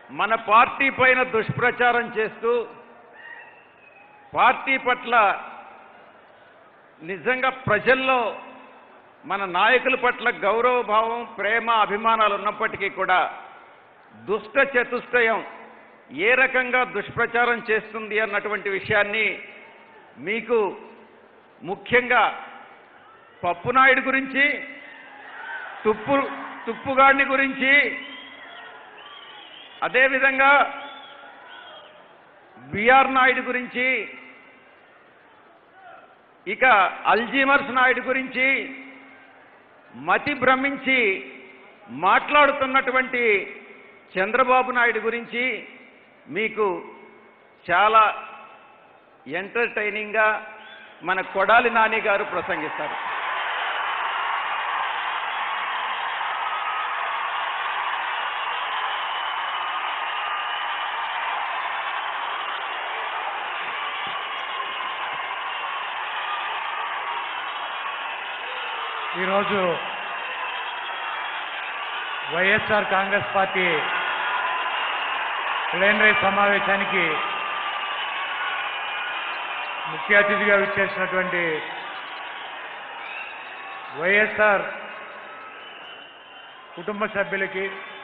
మన పార్టీ పైన దుష్ప్రచారం చేస్తూ పార్టీ పట్ల నిజంగా ప్రజల్లో మన నాయకుల పట్ల గౌరవభావం ప్రేమ అభిమానాలు ఉన్నప్పటికీ కూడా దుష్ట చతుష్టయం ఏ రకంగా దుష్ప్రచారం చేస్తుంది అన్నటువంటి విషయాన్ని మీకు ముఖ్యంగా పప్పునాయుడు గురించి తుప్పు తుప్పుగాడిని గురించి అదేవిధంగా బిఆర్ నాయుడు గురించి ఇక అల్జీమర్స్ నాయుడు గురించి మతి భ్రమించి మాట్లాడుతున్నటువంటి చంద్రబాబు నాయుడు గురించి మీకు చాలా ఎంటర్టైనింగ్గా మన కొడాలి నాని గారు ప్రసంగిస్తారు ఈరోజు వైఎస్ఆర్ కాంగ్రెస్ పార్టీ ప్లేనరీ సమావేశానికి ముఖ్య అతిథిగా విచ్చేసినటువంటి వైఎస్ఆర్ కుటుంబ సభ్యులకి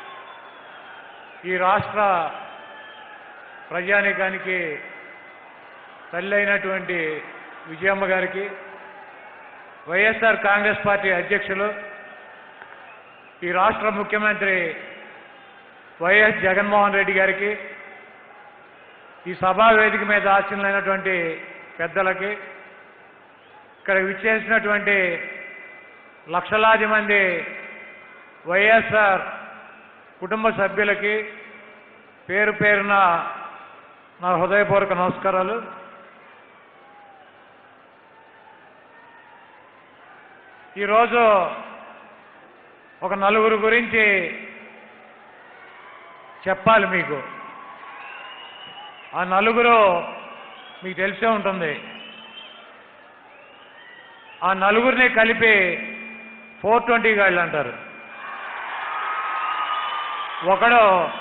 ఈ రాష్ట్ర ప్రజానీకానికి తల్లి అయినటువంటి విజయమ్మ గారికి వైఎస్ఆర్ కాంగ్రెస్ పార్టీ అధ్యక్షులు ఈ రాష్ట్ర ముఖ్యమంత్రి వైఎస్ జగన్మోహన్ రెడ్డి గారికి ఈ సభా వేదిక మీద ఆశీనులైనటువంటి పెద్దలకి ఇక్కడ విచ్చేసినటువంటి లక్షలాది మంది వైఎస్ఆర్ కుటుంబ సభ్యులకి పేరు పేరున నా హృదయపూర్వక నమస్కారాలు ఈరోజు ఒక నలుగురు గురించి చెప్పాలి మీకు ఆ నలుగురు మీకు తెలిసే ఉంటుంది ఆ నలుగురిని కలిపి ఫోర్ ట్వంటీ గాళ్ళు అంటారు ఒకడు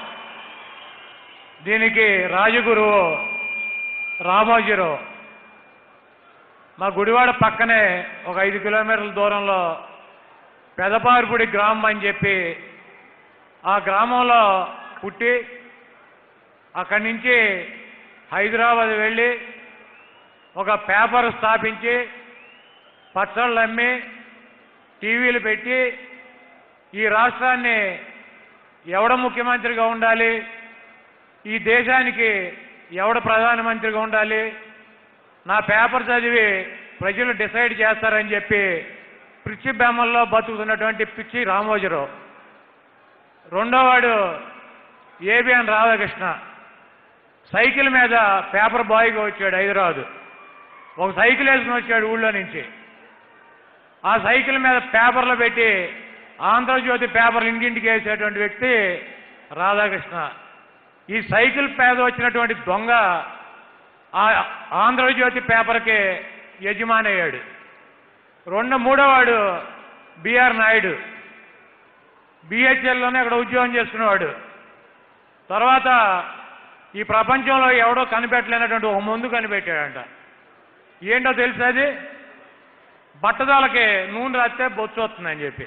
దీనికి రాజగురువు రామోజీరావు మా గుడివాడ పక్కనే ఒక ఐదు కిలోమీటర్ల దూరంలో పెదపారుపుడి గ్రామం అని చెప్పి ఆ గ్రామంలో పుట్టి అక్కడి నుంచి హైదరాబాద్ వెళ్ళి ఒక పేపర్ స్థాపించి పచ్చళ్ళు అమ్మి టీవీలు పెట్టి ఈ రాష్ట్రాన్ని ఎవడ ముఖ్యమంత్రిగా ఉండాలి ఈ దేశానికి ఎవడ ప్రధానమంత్రిగా ఉండాలి నా పేపర్ చదివి ప్రజలు డిసైడ్ చేస్తారని చెప్పి పిచ్చి బెమ్మల్లో బతుకుతున్నటువంటి పిచ్చి రామోజీరావు రెండోవాడు ఏబిఎన్ రాధాకృష్ణ సైకిల్ మీద పేపర్ బాయ్గా వచ్చాడు హైదరాబాద్ ఒక సైకిల్ వేసుకుని వచ్చాడు ఊళ్ళో నుంచి ఆ సైకిల్ మీద పేపర్లు పెట్టి ఆంధ్రజ్యోతి పేపర్లు ఇంటింటికి వేసేటువంటి వ్యక్తి రాధాకృష్ణ ఈ సైకిల్ పేద వచ్చినటువంటి దొంగ ఆ ఆంధ్రజ్యోతి పేపర్కి యజమాని అయ్యాడు రెండు మూడోవాడు బిఆర్ నాయుడు బిహెచ్ఎల్లోనే అక్కడ ఉద్యోగం చేసుకునేవాడు తర్వాత ఈ ప్రపంచంలో ఎవడో కనిపెట్టలేనటువంటి ఒక మందు కనిపెట్టాడంట ఏంటో తెలుసా అది బట్టదాలకి నూనె రాస్తే బొచ్చు వస్తుందని చెప్పి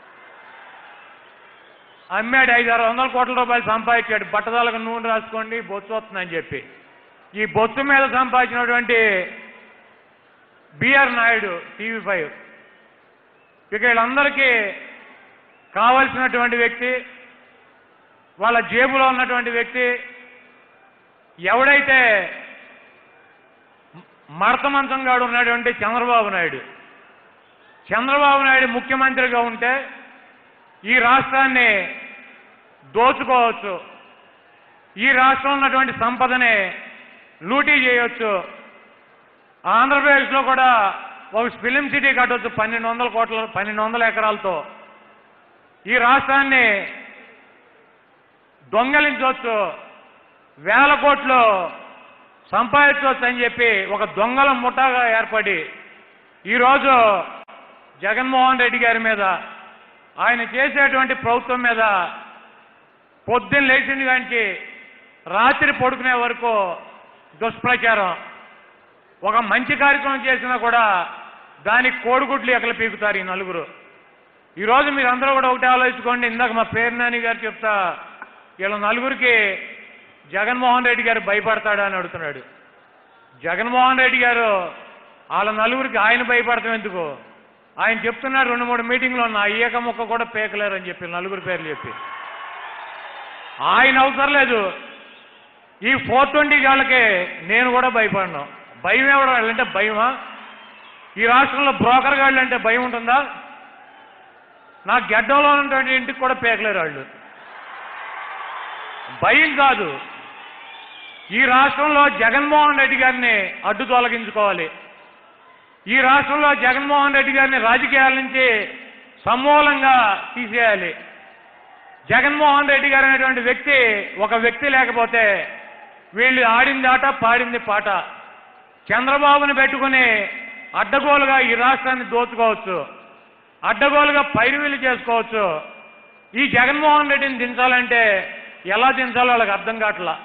అమ్మాడు ఐదు ఆరు వందల కోట్ల రూపాయలు సంపాదించాడు బట్టదాలకు నూనె రాసుకోండి బొచ్చు వస్తుందని చెప్పి ఈ బొత్తు మీద సంపాదించినటువంటి బిఆర్ నాయుడు టీవీ ఫైవ్ ఇక వీళ్ళందరికీ కావలసినటువంటి వ్యక్తి వాళ్ళ జేబులో ఉన్నటువంటి వ్యక్తి ఎవడైతే మడత మంచంగాడు ఉన్నటువంటి చంద్రబాబు నాయుడు చంద్రబాబు నాయుడు ముఖ్యమంత్రిగా ఉంటే ఈ రాష్ట్రాన్ని దోచుకోవచ్చు ఈ రాష్ట్రంలో ఉన్నటువంటి సంపదని లూటీ చేయొచ్చు ఆంధ్రప్రదేశ్లో కూడా ఒక ఫిలిం సిటీ కట్టవచ్చు పన్నెండు వందల కోట్ల పన్నెండు వందల ఎకరాలతో ఈ రాష్ట్రాన్ని దొంగలించవచ్చు వేల కోట్లు సంపాదించవచ్చు అని చెప్పి ఒక దొంగల ముఠాగా ఏర్పడి ఈరోజు జగన్మోహన్ రెడ్డి గారి మీద ఆయన చేసేటువంటి ప్రభుత్వం మీద పొద్దున్న లేచింది కాంచి రాత్రి పడుకునే వరకు దుష్ప్రచారం ఒక మంచి కార్యక్రమం చేసినా కూడా దానికి కోడిగుడ్లు ఎకలు పీకుతారు ఈ నలుగురు ఈరోజు మీరు అందరూ కూడా ఒకటి ఆలోచించుకోండి ఇందాక మా పేరు నాని గారు చెప్తా వీళ్ళ నలుగురికి జగన్మోహన్ రెడ్డి గారు భయపడతాడా అని అడుగుతున్నాడు జగన్మోహన్ రెడ్డి గారు వాళ్ళ నలుగురికి ఆయన భయపడతాం ఎందుకు ఆయన చెప్తున్నారు రెండు మూడు మీటింగ్లో నా అయ్యక ముక్క కూడా పేకలేరు అని చెప్పి నలుగురు పేర్లు చెప్పి ఆయన అవసరం లేదు ఈ ఫోర్ ట్వంటీ వాళ్ళకి నేను కూడా భయపడను భయం ఎవరు అంటే భయమా ఈ రాష్ట్రంలో బ్రోకర్ గాళ్ళు అంటే భయం ఉంటుందా నా గడ్డంలో ఉన్నటువంటి ఇంటికి కూడా పేకలేరు వాళ్ళు భయం కాదు ఈ రాష్ట్రంలో జగన్మోహన్ రెడ్డి గారిని అడ్డు తొలగించుకోవాలి ఈ రాష్ట్రంలో జగన్మోహన్ రెడ్డి గారిని రాజకీయాల నుంచి సమూలంగా తీసేయాలి జగన్మోహన్ రెడ్డి గారు అనేటువంటి వ్యక్తి ఒక వ్యక్తి లేకపోతే వీళ్ళు ఆడింది ఆట పాడింది పాట చంద్రబాబుని పెట్టుకుని అడ్డగోలుగా ఈ రాష్ట్రాన్ని దోచుకోవచ్చు అడ్డగోలుగా పైరువీలు చేసుకోవచ్చు ఈ జగన్మోహన్ రెడ్డిని దించాలంటే ఎలా దించాలో వాళ్ళకి అర్థం కావట్లా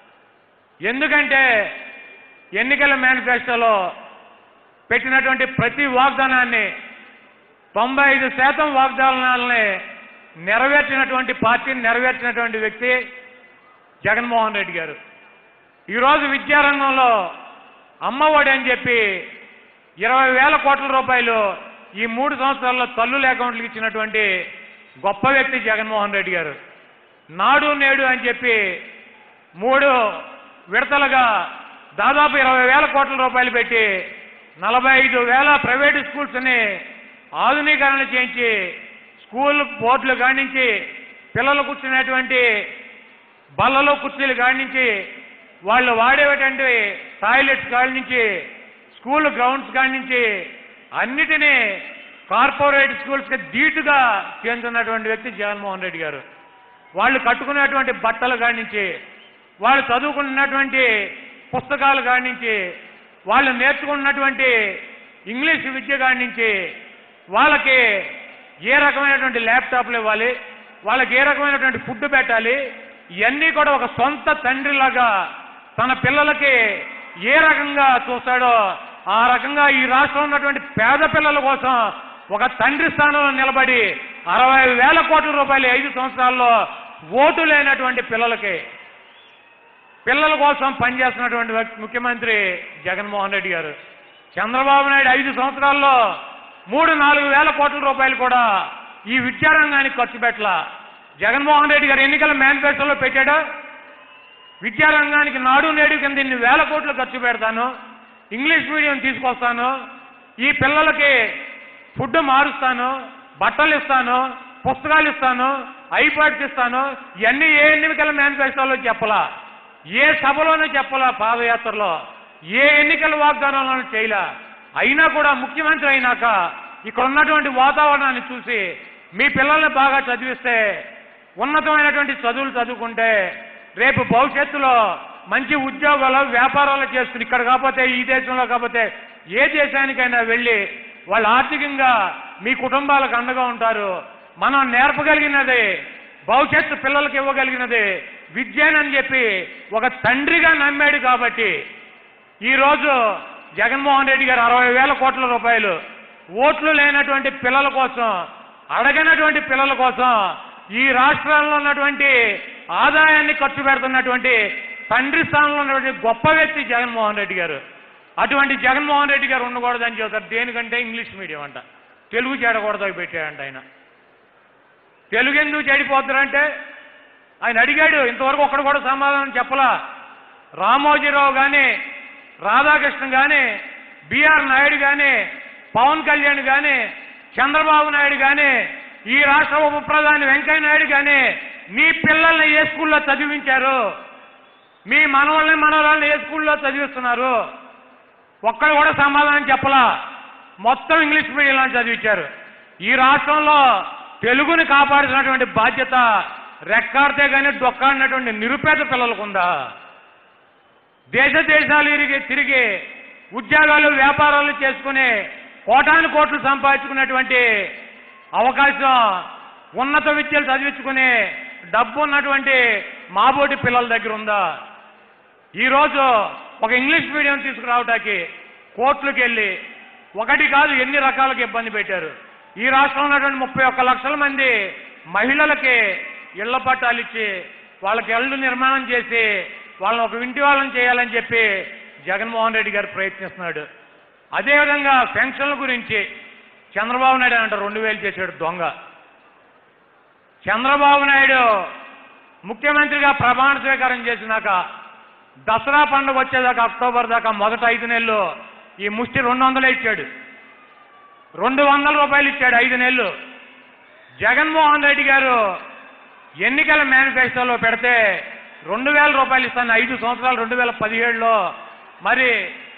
ఎందుకంటే ఎన్నికల మేనిఫెస్టోలో పెట్టినటువంటి ప్రతి వాగ్దానాన్ని తొంభై ఐదు శాతం వాగ్దానాలని నెరవేర్చినటువంటి పార్టీని నెరవేర్చినటువంటి వ్యక్తి జగన్మోహన్ రెడ్డి గారు ఈరోజు విద్యారంగంలో అమ్మఒడి అని చెప్పి ఇరవై వేల కోట్ల రూపాయలు ఈ మూడు సంవత్సరాల్లో తల్లుల అకౌంట్లకు ఇచ్చినటువంటి గొప్ప వ్యక్తి జగన్మోహన్ రెడ్డి గారు నాడు నేడు అని చెప్పి మూడు విడతలుగా దాదాపు ఇరవై వేల కోట్ల రూపాయలు పెట్టి నలభై ఐదు వేల ప్రైవేటు స్కూల్స్ని ఆధునీకరణ చేయించి స్కూల్ బోర్డులు కానించి పిల్లలు కూర్చునేటువంటి బల్లలో కుర్చీలు కానించి వాళ్ళు వాడేటువంటి టాయిలెట్స్ కానించి స్కూల్ గ్రౌండ్స్ కానించి అన్నిటినీ కార్పొరేట్ స్కూల్స్కి ధీటుగా చేస్తున్నటువంటి వ్యక్తి జగన్మోహన్ రెడ్డి గారు వాళ్ళు కట్టుకునేటువంటి బట్టలు కానించి వాళ్ళు చదువుకున్నటువంటి పుస్తకాలు కానించి వాళ్ళు నేర్చుకున్నటువంటి ఇంగ్లీష్ విద్య కానించి వాళ్ళకి ఏ రకమైనటువంటి ల్యాప్టాప్లు ఇవ్వాలి వాళ్ళకి ఏ రకమైనటువంటి ఫుడ్ పెట్టాలి ఇవన్నీ కూడా ఒక సొంత తండ్రిలాగా తన పిల్లలకి ఏ రకంగా చూస్తాడో ఆ రకంగా ఈ రాష్ట్రంలో ఉన్నటువంటి పేద పిల్లల కోసం ఒక తండ్రి స్థానంలో నిలబడి అరవై వేల కోట్ల రూపాయలు ఐదు సంవత్సరాల్లో ఓటు లేనటువంటి పిల్లలకి పిల్లల కోసం పనిచేస్తున్నటువంటి వ్యక్తి ముఖ్యమంత్రి జగన్మోహన్ రెడ్డి గారు చంద్రబాబు నాయుడు ఐదు సంవత్సరాల్లో మూడు నాలుగు వేల కోట్ల రూపాయలు కూడా ఈ విద్యారంగానికి ఖర్చు పెట్టలా జగన్మోహన్ రెడ్డి గారు ఎన్నికల మేనిఫెస్టోలో పెట్టాడా విద్యారంగానికి నాడు నేడు కింద ఇన్ని వేల కోట్లు ఖర్చు పెడతాను ఇంగ్లీష్ మీడియం తీసుకొస్తాను ఈ పిల్లలకి ఫుడ్ మారుస్తాను బట్టలు ఇస్తాను పుస్తకాలు ఇస్తాను ఐపాడ్స్ ఇస్తాను ఇవన్నీ ఏ ఎన్నికల మేనిఫెస్టోలో చెప్పలా ఏ సభలోనూ చెప్పలా పాదయాత్రలో ఏ ఎన్నికల వాగ్దానంలోనూ చేయలా అయినా కూడా ముఖ్యమంత్రి అయినాక ఇక్కడ ఉన్నటువంటి వాతావరణాన్ని చూసి మీ పిల్లల్ని బాగా చదివిస్తే ఉన్నతమైనటువంటి చదువులు చదువుకుంటే రేపు భవిష్యత్తులో మంచి ఉద్యోగాలు వ్యాపారాలు చేసుకుని ఇక్కడ కాకపోతే ఈ దేశంలో కాకపోతే ఏ దేశానికైనా వెళ్ళి వాళ్ళు ఆర్థికంగా మీ కుటుంబాలకు అండగా ఉంటారు మనం నేర్పగలిగినది భవిష్యత్తు పిల్లలకు ఇవ్వగలిగినది విద్యనని చెప్పి ఒక తండ్రిగా నమ్మాడు కాబట్టి ఈరోజు జగన్మోహన్ రెడ్డి గారు అరవై వేల కోట్ల రూపాయలు ఓట్లు లేనటువంటి పిల్లల కోసం అడగనటువంటి పిల్లల కోసం ఈ రాష్ట్రాల్లో ఉన్నటువంటి ఆదాయాన్ని ఖర్చు పెడుతున్నటువంటి తండ్రి స్థానంలో ఉన్నటువంటి గొప్ప వ్యక్తి జగన్మోహన్ రెడ్డి గారు అటువంటి జగన్మోహన్ రెడ్డి గారు ఉండకూడదని చెబుతారు దేనికంటే ఇంగ్లీష్ మీడియం అంట తెలుగు చెడకూడదు పెట్టాడంట ఆయన తెలుగు ఎందుకు చెడిపోతారంటే ఆయన అడిగాడు ఇంతవరకు ఒక్కడు కూడా సమాధానం చెప్పలా రామోజీరావు కానీ రాధాకృష్ణ కానీ బిఆర్ నాయుడు కానీ పవన్ కళ్యాణ్ కానీ చంద్రబాబు నాయుడు కానీ ఈ రాష్ట్ర ఉప ప్రధాని వెంకయ్య నాయుడు కానీ మీ పిల్లల్ని ఏ స్కూల్లో చదివించారు మీ మనవాళ్ళని మనవాళ్ళని ఏ స్కూల్లో చదివిస్తున్నారు ఒక్కడు కూడా సమాధానం చెప్పలా మొత్తం ఇంగ్లీష్ మీడియంలో చదివించారు ఈ రాష్ట్రంలో తెలుగుని కాపాడుతున్నటువంటి బాధ్యత రెక్కాడితే కానీ డొక్కాడినటువంటి నిరుపేద పిల్లలకు ఉందా దేశ దేశాలు తిరిగి తిరిగి ఉద్యోగాలు వ్యాపారాలు చేసుకుని కోటాను కోట్లు సంపాదించుకున్నటువంటి అవకాశం ఉన్నత విద్యలు చదివించుకుని డబ్బు ఉన్నటువంటి మాబోటి పిల్లల దగ్గర ఉందా ఈరోజు ఒక ఇంగ్లీష్ మీడియం తీసుకురావటానికి కోర్టులకు వెళ్ళి ఒకటి కాదు ఎన్ని రకాలకు ఇబ్బంది పెట్టారు ఈ రాష్ట్రంలో ఉన్నటువంటి ముప్పై ఒక్క లక్షల మంది మహిళలకి ఇళ్ల పట్టాలు ఇచ్చి వాళ్ళకి ఇళ్ళు నిర్మాణం చేసి వాళ్ళని ఒక ఇంటి వాళ్ళని చేయాలని చెప్పి జగన్మోహన్ రెడ్డి గారు ప్రయత్నిస్తున్నాడు అదేవిధంగా పెన్షన్ల గురించి చంద్రబాబు నాయుడు అంట రెండు వేలు చేశాడు దొంగ చంద్రబాబు నాయుడు ముఖ్యమంత్రిగా ప్రమాణ స్వీకారం చేసినాక దసరా పండుగ వచ్చేదాకా అక్టోబర్ దాకా మొదటి ఐదు నెలలు ఈ ముష్టి రెండు వందలే ఇచ్చాడు రెండు వందల రూపాయలు ఇచ్చాడు ఐదు నెలలు జగన్మోహన్ రెడ్డి గారు ఎన్నికల మేనిఫెస్టోలో పెడితే రెండు వేల రూపాయలు ఇస్తాను ఐదు సంవత్సరాలు రెండు వేల పదిహేడులో మరి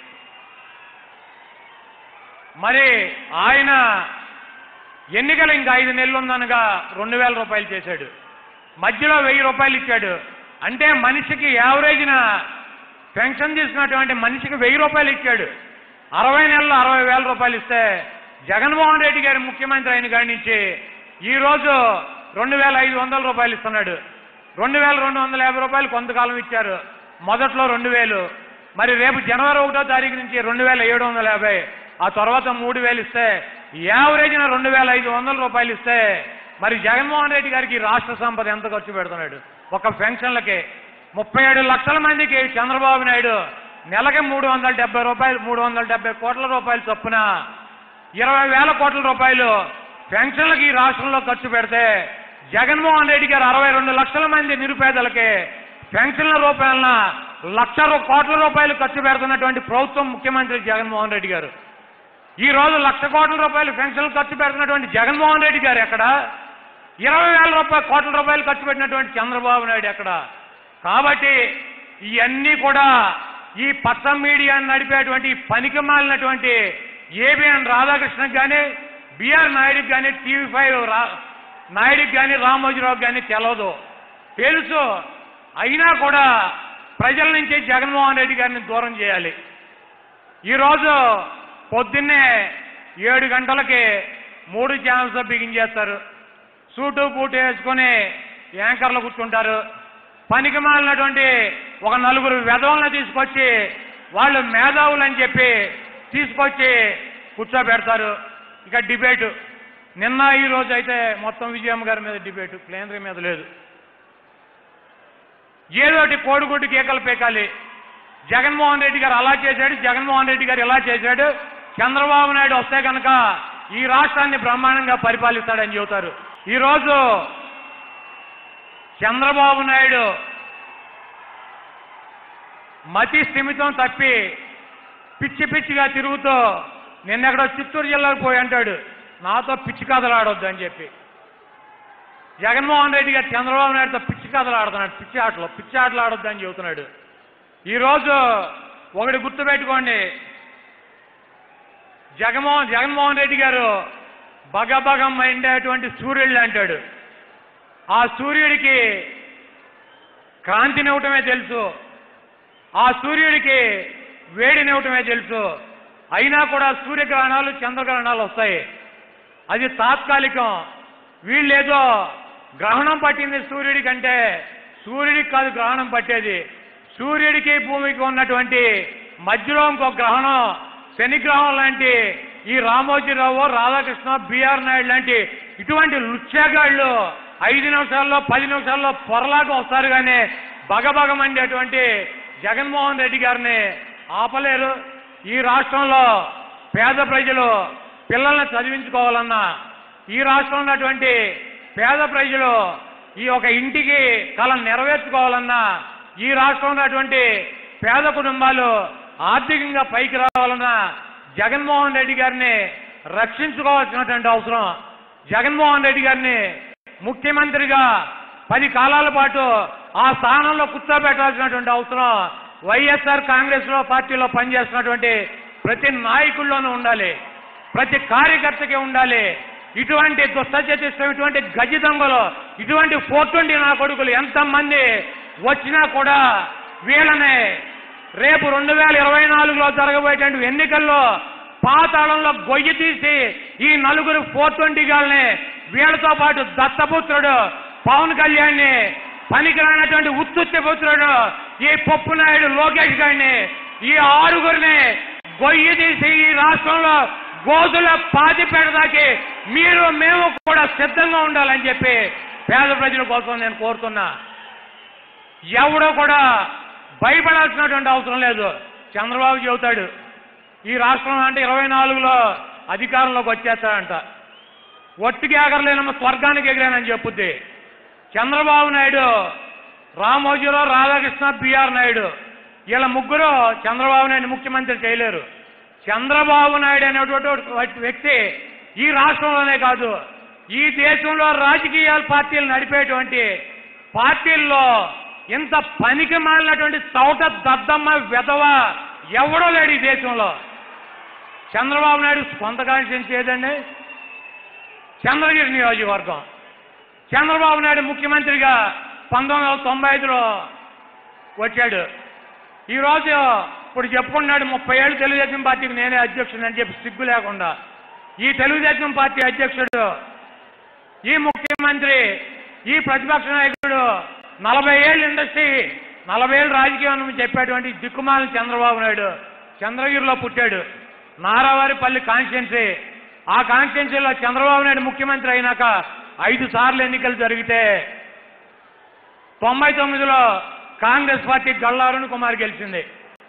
మరి ఆయన ఎన్నికలు ఇంకా ఐదు నెలలు ఉందనగా రెండు వేల రూపాయలు చేశాడు మధ్యలో వెయ్యి రూపాయలు ఇచ్చాడు అంటే మనిషికి యావరేజ్న పెన్షన్ తీసుకున్నటువంటి మనిషికి వెయ్యి రూపాయలు ఇచ్చాడు అరవై నెలలు అరవై వేల రూపాయలు ఇస్తే జగన్మోహన్ రెడ్డి గారి ముఖ్యమంత్రి అయిన కాడి నుంచి ఈ రోజు రెండు వేల ఐదు వందల రూపాయలు ఇస్తున్నాడు రెండు వేల రెండు వందల యాభై రూపాయలు కొంతకాలం ఇచ్చారు మొదట్లో రెండు వేలు మరి రేపు జనవరి ఒకటో తారీఖు నుంచి రెండు వేల ఏడు వందల యాభై ఆ తర్వాత మూడు వేలు ఇస్తే యావరేజ్న రెండు వేల ఐదు వందల రూపాయలు ఇస్తే మరి జగన్మోహన్ రెడ్డి గారికి రాష్ట్ర సంపద ఎంత ఖర్చు పెడుతున్నాడు ఒక పెన్షన్లకి ముప్పై ఏడు లక్షల మందికి చంద్రబాబు నాయుడు నెలకి మూడు వందల డెబ్బై రూపాయలు మూడు వందల డెబ్బై కోట్ల రూపాయలు చొప్పున ఇరవై వేల కోట్ల రూపాయలు పెన్షన్లకి ఈ రాష్ట్రంలో ఖర్చు పెడితే జగన్మోహన్ రెడ్డి గారు అరవై రెండు లక్షల మంది నిరుపేదలకి పెన్షన్ల రూపాయల లక్ష రూ- కోట్ల రూపాయలు ఖర్చు పెడుతున్నటువంటి ప్రభుత్వం ముఖ్యమంత్రి జగన్మోహన్ రెడ్డి గారు ఈ రోజు లక్ష కోట్ల రూపాయలు పెన్షన్లు ఖర్చు పెడుతున్నటువంటి జగన్మోహన్ రెడ్డి గారు ఎక్కడ ఇరవై వేల రూపాయల కోట్ల రూపాయలు ఖర్చు పెట్టినటువంటి చంద్రబాబు నాయుడు ఎక్కడ కాబట్టి ఇవన్నీ కూడా ఈ పచ్చ మీడియాని నడిపేటువంటి పనికి మాలినటువంటి ఏబిఎన్ రాధాకృష్ణకి కానీ బిఆర్ నాయుడుకి కానీ టీవీ ఫైవ్ రా నాయుడుకి కానీ రామోజీరావుకి కానీ తెలవదు తెలుసు అయినా కూడా ప్రజల నుంచి జగన్మోహన్ రెడ్డి గారిని దూరం చేయాలి ఈరోజు పొద్దున్నే ఏడు గంటలకి మూడు ఛానల్స్ బిగించేస్తారు సూటు బూటు వేసుకొని యాంకర్లు కూర్చుంటారు పనికి మాలినటువంటి ఒక నలుగురు వెధవలను తీసుకొచ్చి వాళ్ళు మేధావులు అని చెప్పి తీసుకొచ్చి కూర్చోబెడతారు ఇక డిబేటు నిన్న ఈ రోజు అయితే మొత్తం విజయమ్మ గారి మీద డిబేటు ప్లేనరీ మీద లేదు ఏదోటి కోడిగుడ్డు కేకలు పేకాలి జగన్మోహన్ రెడ్డి గారు అలా చేశాడు జగన్మోహన్ రెడ్డి గారు ఇలా చేశాడు చంద్రబాబు నాయుడు వస్తే కనుక ఈ రాష్ట్రాన్ని బ్రహ్మాండంగా పరిపాలిస్తాడని చెబుతారు ఈరోజు చంద్రబాబు నాయుడు మతి స్థిమితం తప్పి పిచ్చి పిచ్చిగా తిరుగుతూ నిన్నెక్కడో చిత్తూరు జిల్లాకు పోయి అంటాడు నాతో పిచ్చి కథలు ఆడొద్దు అని చెప్పి జగన్మోహన్ రెడ్డి గారు చంద్రబాబు నాయుడుతో పిచ్చి కథలు ఆడుతున్నాడు పిచ్చి ఆటలు పిచ్చి ఆటలు ఆడొద్దు అని చెబుతున్నాడు ఈరోజు ఒకటి గుర్తుపెట్టుకోండి జగన్మోహన్ జగన్మోహన్ రెడ్డి గారు బగబగం మండేటువంటి సూర్యుడు అంటాడు ఆ సూర్యుడికి కాంతినివ్వటమే తెలుసు ఆ సూర్యుడికి వేడినివ్వటమే తెలుసు అయినా కూడా సూర్యగ్రహణాలు చంద్రగ్రహణాలు వస్తాయి అది తాత్కాలికం వీళ్ళేదో గ్రహణం పట్టింది సూర్యుడి కంటే సూర్యుడికి కాదు గ్రహణం పట్టేది సూర్యుడికి భూమికి ఉన్నటువంటి మధ్యలో ఇంకో గ్రహణం శనిగ్రహం లాంటి ఈ రామోజీరావు రాధాకృష్ణ బిఆర్ నాయుడు లాంటి ఇటువంటి లుచ్చాగాళ్ళు ఐదు నిమిషాల్లో పది నిమిషాల్లో పొరలాగా వస్తారు కానీ బగబగమండేటువంటి జగన్మోహన్ రెడ్డి గారిని ఆపలేరు ఈ రాష్ట్రంలో పేద ప్రజలు పిల్లల్ని చదివించుకోవాలన్నా ఈ రాష్ట్రంలో ఉన్నటువంటి పేద ప్రజలు ఈ ఒక ఇంటికి కళ నెరవేర్చుకోవాలన్నా ఈ రాష్ట్రంలో ఉన్నటువంటి పేద కుటుంబాలు ఆర్థికంగా పైకి రావాలన్నా జగన్మోహన్ రెడ్డి గారిని రక్షించుకోవాల్సినటువంటి అవసరం జగన్మోహన్ రెడ్డి గారిని ముఖ్యమంత్రిగా పది కాలాల పాటు ఆ స్థానంలో కూర్చోబెట్టాల్సినటువంటి అవసరం వైఎస్ఆర్ కాంగ్రెస్ లో పార్టీలో పనిచేస్తున్నటువంటి ప్రతి నాయకుల్లోనూ ఉండాలి ప్రతి కార్యకర్తకి ఉండాలి ఇటువంటి దుష్టచతిష్టం ఇటువంటి గజి దొంగలు ఇటువంటి ఫోర్ ట్వంటీ నా కొడుకులు ఎంతమంది వచ్చినా కూడా వీళ్ళనే రేపు రెండు వేల ఇరవై నాలుగులో జరగబోయేటువంటి ఎన్నికల్లో పాతాళంలో గొయ్యి తీసి ఈ నలుగురు ఫోర్ ట్వంటీ గాల్ని వీళ్ళతో పాటు దత్తపుత్రుడు పవన్ కళ్యాణ్ని పనికిరానటువంటి ఉత్తుత్తి పుత్రుడు ఈ పప్పు నాయుడు లోకేష్ గారిని ఈ ఆరుగురిని గొయ్యి తీసి ఈ రాష్ట్రంలో గోధుల పాతి పెడదాకి మీరు మేము కూడా సిద్ధంగా ఉండాలని చెప్పి పేద ప్రజల కోసం నేను కోరుతున్నా ఎవడో కూడా భయపడాల్సినటువంటి అవసరం లేదు చంద్రబాబు చెబుతాడు ఈ రాష్ట్రం అంటే ఇరవై నాలుగులో అధికారంలోకి వచ్చేస్తాడంట ఒట్టికి ఎగరలేనమ్మ స్వర్గానికి ఎగిరానని చెప్పుద్ది చంద్రబాబు నాయుడు రామోజీరావు రాధాకృష్ణ బిఆర్ నాయుడు వీళ్ళ ముగ్గురు చంద్రబాబు నాయుడు ముఖ్యమంత్రి చేయలేరు చంద్రబాబు నాయుడు అనేటువంటి వ్యక్తి ఈ రాష్ట్రంలోనే కాదు ఈ దేశంలో రాజకీయ పార్టీలు నడిపేటువంటి పార్టీల్లో ఇంత పనికి మాలినటువంటి చౌట దద్దమ్మ వెధవ ఎవడో లేడు ఈ దేశంలో చంద్రబాబు నాయుడు సొంత కాన్స్టిట్యూన్సీ ఏదండి చంద్రగిరి నియోజకవర్గం చంద్రబాబు నాయుడు ముఖ్యమంత్రిగా పంతొమ్మిది వందల తొంభై ఐదులో వచ్చాడు ఈరోజు ఇప్పుడు చెప్పుకున్నాడు ముప్పై ఏళ్ళు తెలుగుదేశం పార్టీకి నేనే అధ్యక్షుడు అని చెప్పి సిగ్గు లేకుండా ఈ తెలుగుదేశం పార్టీ అధ్యక్షుడు ఈ ముఖ్యమంత్రి ఈ ప్రతిపక్ష నాయకుడు నలభై ఏళ్ళు ఇండస్ట్రీ నలభై ఏళ్ళు రాజకీయం అని చెప్పేటువంటి దిక్కుమాలిన చంద్రబాబు నాయుడు చంద్రగిరిలో పుట్టాడు నారావారిపల్లి కాన్స్టిట్యున్సీ ఆ కాన్స్టిట్యున్సీలో చంద్రబాబు నాయుడు ముఖ్యమంత్రి అయినాక ఐదు సార్లు ఎన్నికలు జరిగితే తొంభై తొమ్మిదిలో కాంగ్రెస్ పార్టీ గల్లా అరుణ్ కుమార్ గెలిచింది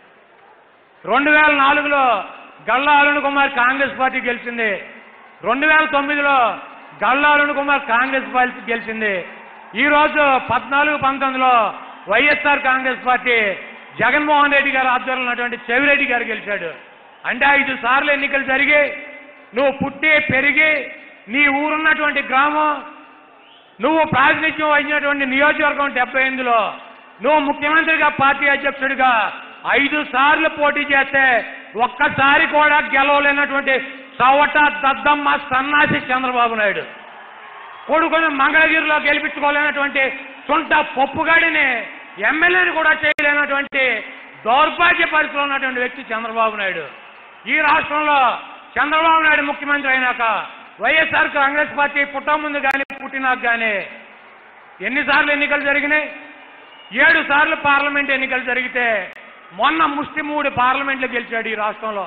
రెండు వేల నాలుగులో గల్లా అరుణ్ కుమార్ కాంగ్రెస్ పార్టీ గెలిచింది రెండు వేల తొమ్మిదిలో గల్లా అరుణ్ కుమార్ కాంగ్రెస్ పార్టీ గెలిచింది ఈ రోజు పద్నాలుగు పంతొమ్మిదిలో YSR Congress party Jaganmohan Reddy garu ఆధ్వర్యంలో ఉన్నటువంటి చెవిరెడ్డి గారు గెలిచాడు అంటే ఐదు సార్లు ఎన్నికలు జరిగి నువ్వు పుట్టి పెరిగి నీ ఊరున్నటువంటి గ్రామం నువ్వు ప్రాతినిధ్యం వహించినటువంటి నియోజకవర్గం డెబ్బై ఎనిమిదిలో నువ్వు ముఖ్యమంత్రిగా పార్టీ అధ్యక్షుడిగా ఐదు సార్లు పోటీ చేస్తే ఒక్కసారి కూడా గెలవలేనటువంటి చవట దద్దమ్మ సన్నాసి చంద్రబాబు నాయుడు కొడుకుని మంగళగిరిలో గెలిపించుకోలేనటువంటి సొంత పప్పుగాడిని ఎమ్మెల్యేని కూడా చేయలేనటువంటి దౌర్భాగ్య పరిస్థితిలో ఉన్నటువంటి వ్యక్తి చంద్రబాబు నాయుడు ఈ రాష్ట్రంలో చంద్రబాబు నాయుడు ముఖ్యమంత్రి అయినాక వైఎస్ఆర్ కాంగ్రెస్ పార్టీ పుట్ట ముందు కానీ పుట్టినాక కానీ ఎన్నిసార్లు ఎన్నికలు జరిగినాయి ఏడు సార్లు పార్లమెంట్ ఎన్నికలు జరిగితే మొన్న ముష్టి మూడు పార్లమెంట్లు గెలిచాడు ఈ రాష్ట్రంలో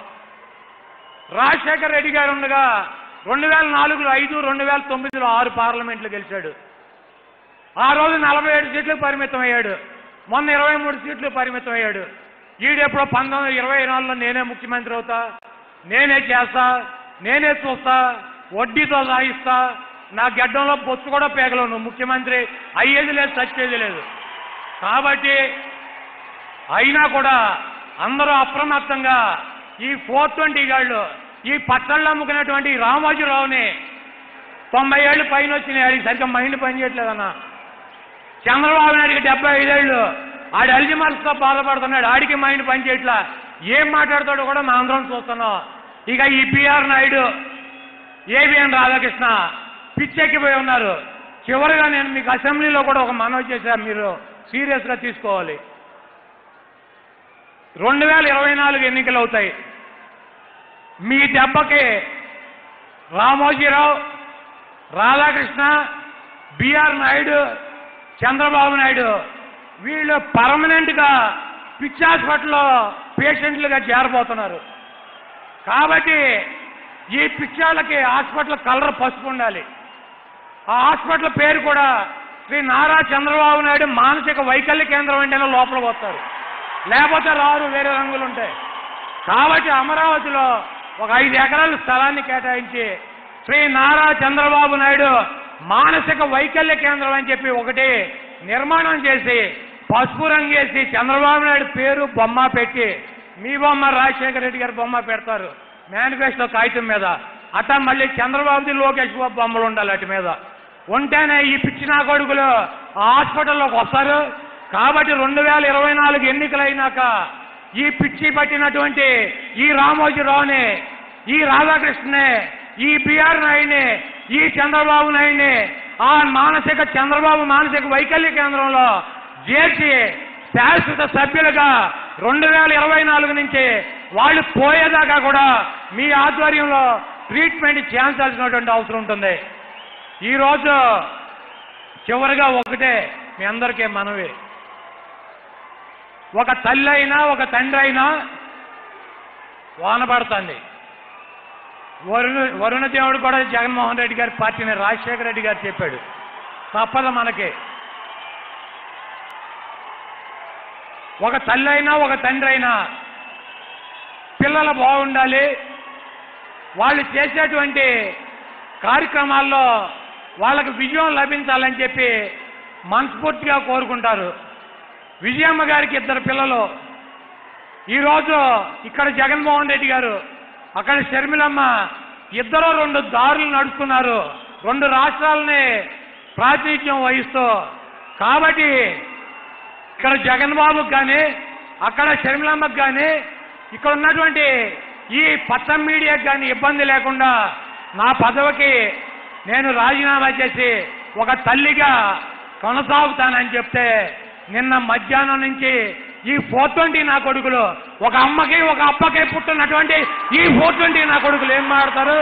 రాజశేఖర రెడ్డి గారు ఉండగా రెండు వేల నాలుగులో ఐదు రెండు వేల తొమ్మిదిలో ఆరు పార్లమెంట్లు గెలిచాడు ఆ రోజు నలభై ఏడు సీట్లకు పరిమితం అయ్యాడు మొన్న ఇరవై మూడు సీట్లు పరిమితం అయ్యాడు ఈడెప్పుడో పంతొమ్మిది ఇరవై నాలుగులో నేనే ముఖ్యమంత్రి అవుతా నేనే చేస్తా నేనే చూస్తా వడ్డీతో సాగిస్తా నా గడ్డంలో బొచ్చు కూడా పేగలవు నువ్వు ముఖ్యమంత్రి అయ్యేది లేదు చచ్చేది లేదు కాబట్టి అయినా కూడా అందరూ అప్రమత్తంగా ఈ ఫోర్ ట్వంటీ గాళ్ళు ఈ పచ్చళ్ళు అమ్ముకునేటువంటి ఈ రామోజీరావుని తొంభై ఏళ్ళు పైన వచ్చినాయి ఆడికి సరిగ్గా మైండ్ పనిచేయట్లేదన్న చంద్రబాబు నాయుడికి డెబ్బై ఐదేళ్ళు ఆడి అల్జిమర్స్తో బాధపడుతున్నాడు ఆడికి మైండ్ పనిచేయట్లా ఏం మాట్లాడతాడో కూడా మా అందరం చూస్తున్నాం ఇక ఈ పిఆర్ నాయుడు ఏబిఎన్ రాధాకృష్ణ పిచ్చెక్కిపోయి ఉన్నారు చివరిగా నేను మీకు అసెంబ్లీలో కూడా ఒక మనవి చేశాను మీరు సీరియస్గా తీసుకోవాలి రెండు వేల ఇరవై నాలుగు ఎన్నికలు అవుతాయి మీ దెబ్బకి రామోజీరావు రాధాకృష్ణ బిఆర్ నాయుడు చంద్రబాబు నాయుడు వీళ్ళు పర్మనెంట్గా పిచ్చి హాస్పిటల్లో పేషెంట్లుగా చేరబోతున్నారు కాబట్టి ఈ పిచ్చాళ్ళకి హాస్పిటల్ కలర్ పసుపు ఉండాలి ఆ హాస్పిటల్ పేరు కూడా శ్రీ నారా చంద్రబాబు నాయుడు మానసిక వైకల్య కేంద్రం అంటేనే లోపలికి వస్తారు లేకపోతే రారు వేరే రంగులు ఉంటాయి కాబట్టి అమరావతిలో ఒక ఐదు ఎకరాల స్థలాన్ని కేటాయించి శ్రీ నారా చంద్రబాబు నాయుడు మానసిక వైకల్య కేంద్రం అని చెప్పి ఒకటి నిర్మాణం చేసి పసుపు రంగు వేసి చంద్రబాబు నాయుడు పేరు బొమ్మ పెట్టి మీ బొమ్మ రాజశేఖర రెడ్డి గారి బొమ్మ పెడతారు మేనిఫెస్టో కాగితం మీద అట్లా మళ్ళీ చంద్రబాబుది లోకేష్ బాబు బొమ్మలు ఉండాలి అటు మీద ఉంటేనే ఈ పిచ్చిన కొడుకులు ఆ హాస్పిటల్లోకి వస్తారు కాబట్టి రెండు వేల ఇరవై నాలుగు ఎన్నికలు అయినాక ఈ పిచ్చి పట్టినటువంటి ఈ రామోజీరావుని ఈ రాధాకృష్ణనే ఈ బిఆర్ నాయుడిని ఈ చంద్రబాబు నాయుడిని ఆ మానసిక చంద్రబాబు మానసిక వైకల్య కేంద్రంలో చేర్చి శాశ్వత సభ్యులుగా రెండు వేల ఇరవై నాలుగు నుంచి వాళ్ళు పోయేదాకా కూడా మీ ఆధ్వర్యంలో ట్రీట్మెంట్ చేయించాల్సినటువంటి అవసరం ఉంటుంది ఈరోజు చివరిగా ఒకటే మీ అందరికీ మనవి ఒక తల్లి అయినా ఒక తండ్రి అయినా వాన పడుతుంది వరుణ వరుణ దేవుడు కూడా జగన్మోహన్ రెడ్డి గారి పార్టీని రాజశేఖర రెడ్డి గారు చెప్పాడు తప్పదు మనకి ఒక తల్లి అయినా ఒక తండ్రి అయినా పిల్లలు బాగుండాలి వాళ్ళు చేసేటువంటి కార్యక్రమాల్లో వాళ్ళకు విజయం లభించాలని చెప్పి మనస్ఫూర్తిగా కోరుకుంటారు విజయమ్మ గారికి ఇద్దరు పిల్లలు ఈరోజు ఇక్కడ జగన్మోహన్ రెడ్డి గారు అక్కడ షర్మిలమ్మ ఇద్దరు రెండు దారులు నడుస్తున్నారు రెండు రాష్ట్రాలని ప్రాతినిధ్యం వహిస్తూ కాబట్టి ఇక్కడ జగన్ బాబుకి కానీ అక్కడ షర్మిలమ్మకి కానీ ఇక్కడ ఉన్నటువంటి ఈ పచ్చం మీడియాకి కానీ ఇబ్బంది లేకుండా నా పదవికి నేను రాజీనామా చేసి ఒక తల్లిగా కొనసాగుతానని చెప్తే నిన్న మధ్యాహ్నం నుంచి ఈ ఫోర్ ట్వంటీ నా కొడుకులు ఒక అమ్మకి ఒక అప్పకి పుట్టినటువంటి ఈ ఫోర్ ట్వంటీ నా కొడుకులు ఏం మాడతారు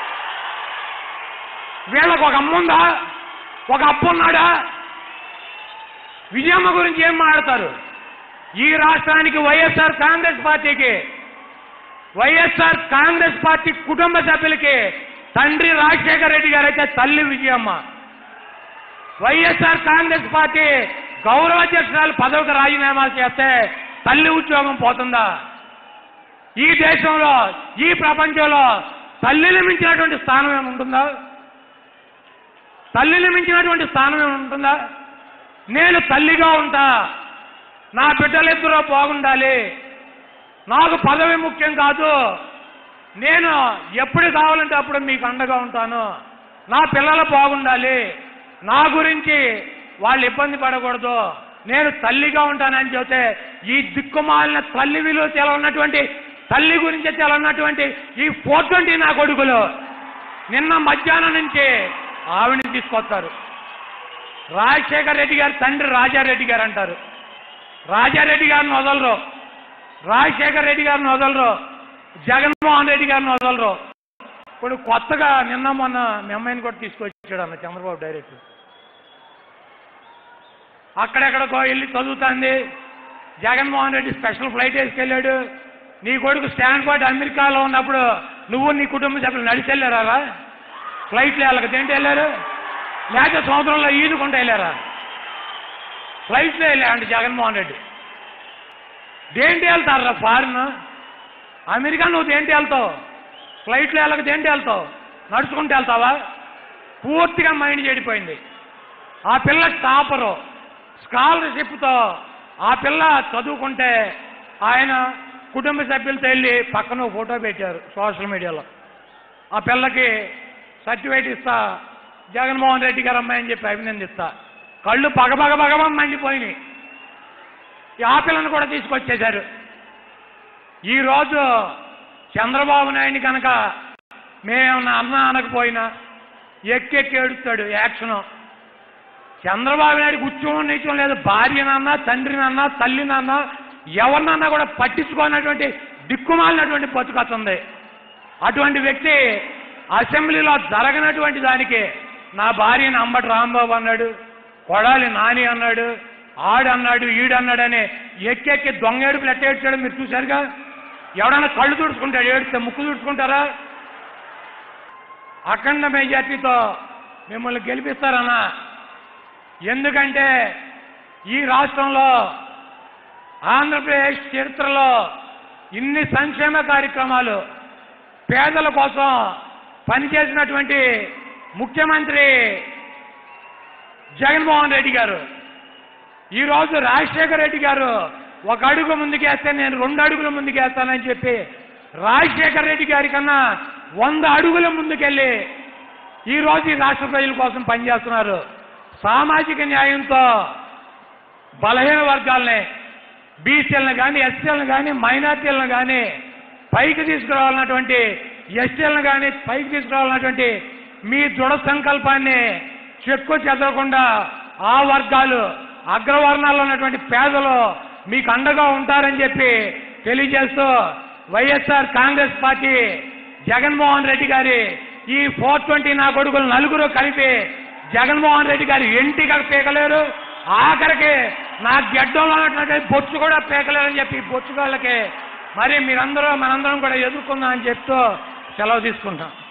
వీళ్ళకు ఒక అమ్మ ఉందా ఒక అప్పు ఉన్నాడా విజయమ్మ గురించి ఏం మాడతారు ఈ రాష్ట్రానికి వైఎస్ఆర్ కాంగ్రెస్ పార్టీకి వైఎస్ఆర్ కాంగ్రెస్ పార్టీ కుటుంబ సభ్యులకి తండ్రి రాజశేఖర రెడ్డి గారు అయితే తల్లి విజయమ్మ వైఎస్ఆర్ కాంగ్రెస్ పార్టీ గౌరవాధ్యక్షురాలు పదవికి రాజీనామా చేస్తే తల్లి ఉద్యోగం పోతుందా ఈ దేశంలో ఈ ప్రపంచంలో తల్లిని మించినటువంటి స్థానం ఏమి ఉంటుందా తల్లిని మించినటువంటి స్థానం ఏమి ఉంటుందా నేను తల్లిగా ఉంటా నా బిడ్డలిద్దరూ బాగుండాలి నాకు పదవి ముఖ్యం కాదు నేను ఎప్పుడు కావాలంటే అప్పుడు మీకు అండగా ఉంటాను నా పిల్లలు బాగుండాలి నా గురించి వాళ్ళు ఇబ్బంది పడకూడదు నేను తల్లిగా ఉంటానని చెబితే ఈ దిక్కుమాలిన తల్లి విలువ తెలవన్నటువంటి తల్లి గురించి తెలవన్నటువంటి ఈ ఫోర్ ట్వంటీ నా కొడుకులు నిన్న మధ్యాహ్నం నుంచి ఆవిడని తీసుకొస్తారు రాజశేఖర రెడ్డి గారి తండ్రి రాజారెడ్డి గారు అంటారు రాజారెడ్డి గారిని వదలరు రాజశేఖర రెడ్డి గారిని వదలరు జగన్మోహన్ రెడ్డి గారిని వదలరు ఇప్పుడు కొత్తగా నిన్న మొన్న మీ అమ్మాయిని కూడా తీసుకొచ్చాడు అన్న చంద్రబాబు డైరెక్ట్ అక్కడెక్కడికో వెళ్ళి చదువుతుంది జగన్మోహన్ రెడ్డి స్పెషల్ ఫ్లైట్ వేసుకెళ్ళాడు నీ కొడుకు స్టాన్ఫర్డ్ అమెరికాలో ఉన్నప్పుడు నువ్వు నీ కుటుంబ సభ్యులు నడిచి వెళ్ళారా ఫ్లైట్లో వెళ్ళక దేంటి వెళ్ళారు లేకపోతే సముద్రంలో ఈదుకుంటూ వెళ్ళారా ఫ్లైట్లో వెళ్ళాడు జగన్మోహన్ రెడ్డి దేంటి వెళ్తారా ఫారిన్ అమెరికా నువ్వు దేంటి వెళ్తావు ఫ్లైట్లో వెళ్ళక దేంటి వెళ్తావు నడుచుకుంటూ వెళ్తావా పూర్తిగా మైండ్ చెడిపోయింది ఆ పిల్ల టాపరు స్కాలర్షిప్తో ఆ పిల్ల చదువుకుంటే ఆయన కుటుంబ సభ్యులతో వెళ్ళి పక్కన ఓ ఫోటో పెట్టారు సోషల్ మీడియాలో ఆ పిల్లకి సర్టిఫికేట్ ఇస్తా జగన్మోహన్ రెడ్డి గారు అమ్మాయి అని చెప్పి అభినందిస్తా కళ్ళు పగపగ పగమని మండిపోయినాయి ఈ ఆ పిల్లను కూడా తీసుకొచ్చేశారు ఈరోజు చంద్రబాబు నాయుడిని కనుక మేమన్నా అన్న అనకపోయినా ఎక్కెక్కి ఏడుస్తాడు యాక్షను చంద్రబాబు నాయుడు ఉద్యమం నీచం లేదు భార్యనన్నా తండ్రినన్నా తల్లినన్నా ఎవరినన్నా కూడా పట్టించుకోనటువంటి దిక్కుమాలినటువంటి బతుకతుంది అటువంటి వ్యక్తి అసెంబ్లీలో జరగనటువంటి దానికి నా భార్యని అంబటి రాంబాబు అన్నాడు కొడాలి నాని అన్నాడు ఆడన్నాడు ఈడన్నాడని ఎక్కెక్కి దొంగ ఏడుపులు ఎట్ట ఏడ్చాడో మీరు చూశారుగా ఎవడన్నా కళ్ళు తుడుచుకుంటాడు ఏడిస్తే ముక్కు తుడుచుకుంటారా అఖండ మెజార్టీతో మిమ్మల్ని గెలిపిస్తారన్నా ఎందుకంటే ఈ రాష్ట్రంలో ఆంధ్రప్రదేశ్ చరిత్రలో ఇన్ని సంక్షేమ కార్యక్రమాలు పేదల కోసం పనిచేసినటువంటి ముఖ్యమంత్రి జగన్మోహన్ రెడ్డి గారు ఈరోజు రాజశేఖర రెడ్డి గారు ఒక అడుగు ముందుకేస్తే నేను రెండు అడుగుల ముందుకేస్తానని చెప్పి రాజశేఖర రెడ్డి గారి కన్నా వంద అడుగుల ముందుకెళ్ళి ఈ రోజు ఈ రాష్ట్ర ప్రజల కోసం పనిచేస్తున్నారు సామాజిక న్యాయంతో బలహీన వర్గాల్ని బీసీలను కానీ ఎస్సీలను కానీ మైనార్టీలను కానీ పైకి తీసుకురావాలన్నటువంటి ఎస్టీలను కానీ పైకి తీసుకురావాలన్నటువంటి మీ దృఢ సంకల్పాన్ని చెక్కు చెదరకుండా ఆ వర్గాలు అగ్రవర్ణాల్లో ఉన్నటువంటి పేదలు మీకు అండగా ఉంటారని చెప్పి తెలియజేస్తూ YSR Congress party Jaganmohan Reddy గారి ఈ ఫోర్ ట్వంటీ నా కొడుకులు నలుగురు కలిపి జగన్మోహన్ రెడ్డి గారు ఎంటిగా పీకలేరు ఆఖరికి నా గెడ్డంలో ఉన్నటువంటి బొచ్చు కూడా పీకలేరని చెప్పి ఈ బొచ్చుగాళ్ళకి మరి మీరందరూ మనందరం కూడా ఎదుర్కొందాం అని చెప్తూ సెలవు తీసుకుంటాం